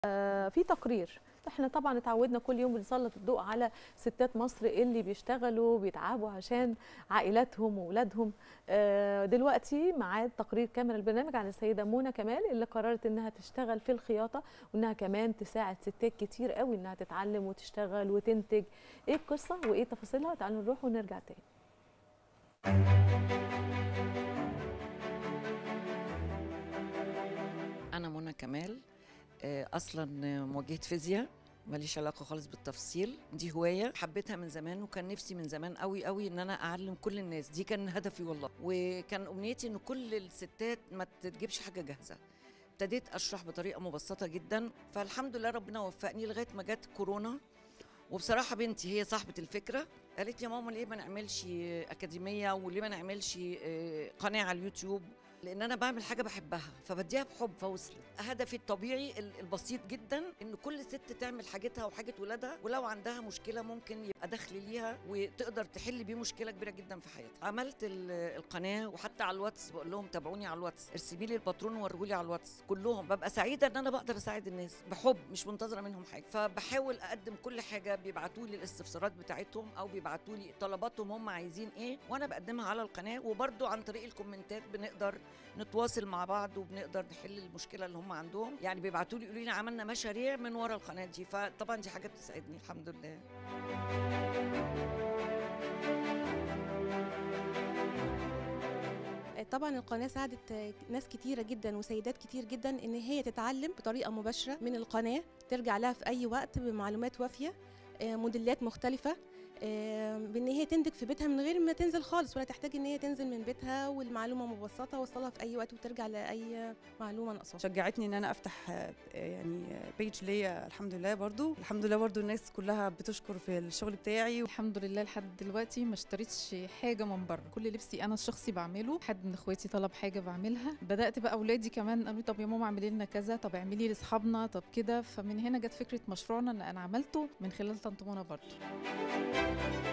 في تقرير احنا طبعا اتعودنا كل يوم بنسلط الضوء على ستات مصر اللي بيشتغلوا بيتعبوا عشان عائلاتهم واولادهم آه، دلوقتي ميعاد تقرير كاميرا البرنامج عن السيده منى كمال اللي قررت انها تشتغل في الخياطه وانها كمان تساعد ستات كتير قوي انها تتعلم وتشتغل وتنتج ايه القصه وايه تفاصيلها تعالوا نروح ونرجع تاني أنا منى كمال آه، أصلا موجهة فيزياء ماليش علاقة خالص بالتفصيل دي هواية حبيتها من زمان وكان نفسي من زمان قوي قوي ان انا اعلم كل الناس دي كان هدفي والله وكان امنيتي ان كل الستات ما تجيبش حاجة جاهزة ابتديت اشرح بطريقة مبسطة جدا فالحمد لله ربنا وفقني لغاية ما جت كورونا وبصراحة بنتي هي صاحبة الفكرة قالت لي يا ماما ليه ما نعملش أكاديمية وليه ما نعملش آه، قناة على اليوتيوب لان انا بعمل حاجه بحبها فبديها بحب فوصلت هدفي الطبيعي ال- البسيط جدا ان كل ست تعمل حاجتها وحاجه ولادها ولو عندها مشكله ممكن يبقى دخل ليها وتقدر تحل بيه مشكله كبيره جدا في حياتها عملت ال- القناه وحتى على الواتس بقول لهم تابعوني على الواتس ارسمي لي الباترون ووريهولي على الواتس كلهم ببقى سعيده ان انا بقدر اساعد الناس بحب مش منتظره منهم حاجه فبحاول اقدم كل حاجه بيبعتوا لي الاستفسارات بتاعتهم او بيبعتوا لي طلباتهم هم عايزين ايه وانا بقدمها على القناه وبرده عن طريق الكومنتات بنقدر نتواصل مع بعض وبنقدر نحل المشكله اللي هم عندهم يعني بيبعتوا لي يقولوا لي عملنا مشاريع من ورا القناه دي فطبعا دي حاجه بتسعدني الحمد لله طبعا القناه ساعدت ناس كتيره جدا وسيدات كتير جدا ان هي تتعلم بطريقه مباشره من القناه ترجع لها في اي وقت بمعلومات وافيه آه، موديلات مختلفه آه، بان هي تنتج في بيتها من غير ما تنزل خالص ولا تحتاج ان هي تنزل من بيتها والمعلومه مبسطه وصلها في اي وقت وترجع لاي معلومه ناقصاها شجعتني ان انا افتح آه، يعني بيج ليا الحمد لله برضو الحمد لله برضو الناس كلها بتشكر في الشغل بتاعي الحمد لله لحد دلوقتي ما اشتريتش حاجه من بره كل لبسي انا الشخصي بعمله حد من اخواتي طلب حاجه بعملها بدات بقى اولادي كمان قالوا لي طب يا ماما اعملي لنا كذا طب اعملي لاصحابنا طب كده فمن هنا جت فكره مشروعنا ان انا عملته من خلال طنط منى برضه